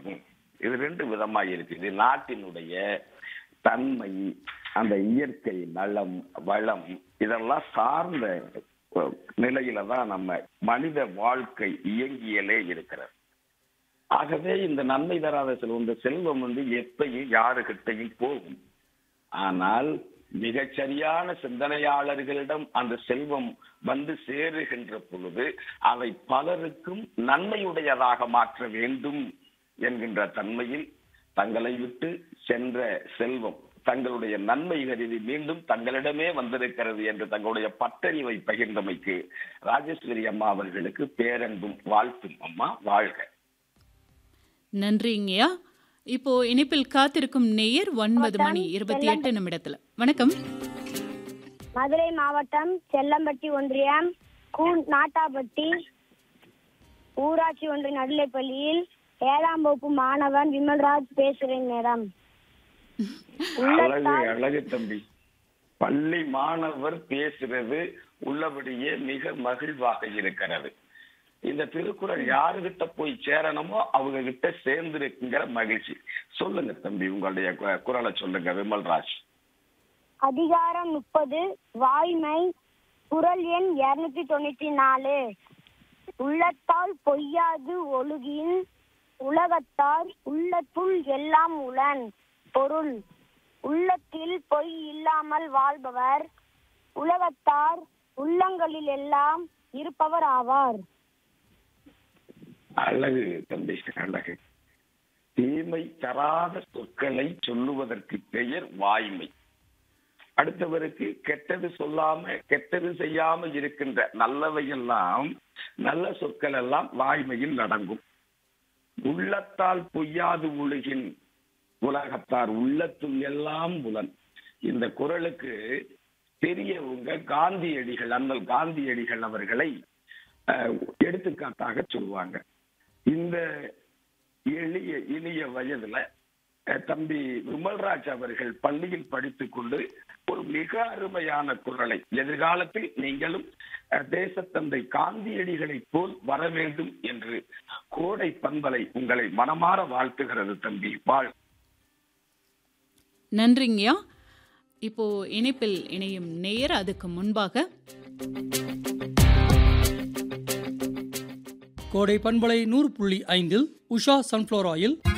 செல்வம் இது ரெண்டு விதமா இருக்கு இது நாட்டினுடைய தன்மை அந்த இயற்கை நலம் வளம் இதெல்லாம் சார்ந்த அஹ், நிலையில தான் நம்ம மனித வாழ்க்கை இயங்கியலே இருக்கிறது ஆகவே இந்த நன்மை தராத செல்வம் இந்த செல்வம் வந்து எப்பயும் யாருகிட்டையும் போகும் ஆனால் மிகச் சரியான சிந்தனையாளர்களிடம் அந்த செல்வம் வந்து சேருகின்ற பொழுது அதை பலருக்கும் நன்மையுடையதாக மாற்ற வேண்டும் என்கின்ற தன்மையில் தங்களை விட்டு சென்ற செல்வம் தங்களுடைய நன்மை கருதி மீண்டும் தங்களிடமே வந்திருக்கிறது என்று தங்களுடைய பட்டறிவை பகிர்ந்தமைக்கு ராஜேஸ்வரி அம்மா அவர்களுக்கு பேரன்பும் வாழ்த்தும் அம்மா வாழ்க நன்றிங்கய்யா இப்போ இணைப்பில் காத்திருக்கும் நேயர் ஒன்பது மணி இருபத்தி எட்டு நிமிடத்துல வணக்கம் மதுரை மாவட்டம் செல்லம்பட்டி ஒன்றியம் கூ நாட்டாப்பட்டி ஊராட்சி ஒன்றிய நடுநிலைப்பள்ளியில் ஏழாம் வகுப்பு மாணவன் விமல்ராஜ் பேசுகிறேன் மேடம் அழகு அழகு தம்பி பள்ளி மாணவர் பேசுறது உள்ளபடியே மிக மகிழ்வாக இருக்கிறது இந்த திருக்குறள் யாருகிட்ட போய் சேரணுமோ அவங்க கிட்ட சேர்ந்திருக்குங்கிற மகிழ்ச்சி சொல்லுங்க தம்பி உங்களுடைய கு- குரலை சொல்லுங்க விமல்ராஜ் அதிகாரம் முப்பது வாய்மை குரல் எண் இருநூத்தி தொண்ணூத்தி நாலு உள்ளத்தால் பொய்யாது ஒழுகின் உலகத்தார் உள்ளத்துள் எல்லாம் உளன் பொருள் உள்ளத்தில் பொய் இல்லாமல் வாழ்பவர் உலகத்தார் உள்ளங்களில் எல்லாம் இருப்பவர் ஆவார் அழகு தம்பி அழகு தீமை தராத சொற்களை சொல்லுவதற்கு பெயர் வாய்மை அடுத்தவருக்கு கெட்டது சொல்லாம கெட்டது செய்யாம இருக்கின்ற நல்லவையெல்லாம் நல்ல சொற்கள் எல்லாம் வாய்மையில் அடங்கும் உள்ளத்தால் பொய்யாது உலகின் உலகத்தார் உள்ளத்துள் எல்லாம் புலன் இந்த குரலுக்கு பெரியவங்க காந்தியடிகள் அண்ணல் காந்தியடிகள் அவர்களை அஹ், எடுத்துக்காட்டாக சொல்லுவாங்க இந்த எளிய இனிய வயதுல அஹ், தம்பி விமல்ராஜ் அவர்கள் பள்ளியில் படித்துக் கொண்டு ஒரு மிக அருமையான குரலை எதிர்காலத்தில் நீங்களும் அஹ், தேசத்தந்தை காந்தியடிகளைப் போல் வர வேண்டும் என்று கோடை பண்பலை உங்களை மனமாற வாழ்த்துகிறது தம்பி வாழ் நன்றிங்கய்யா இப்போ இணைப்பில் இணையும் நேயர் அதுக்கு முன்பாக கோடை பண்பலை நூறு புள்ளி ஐந்தில் உஷா சன்ஃப்ளவர் ஆயில்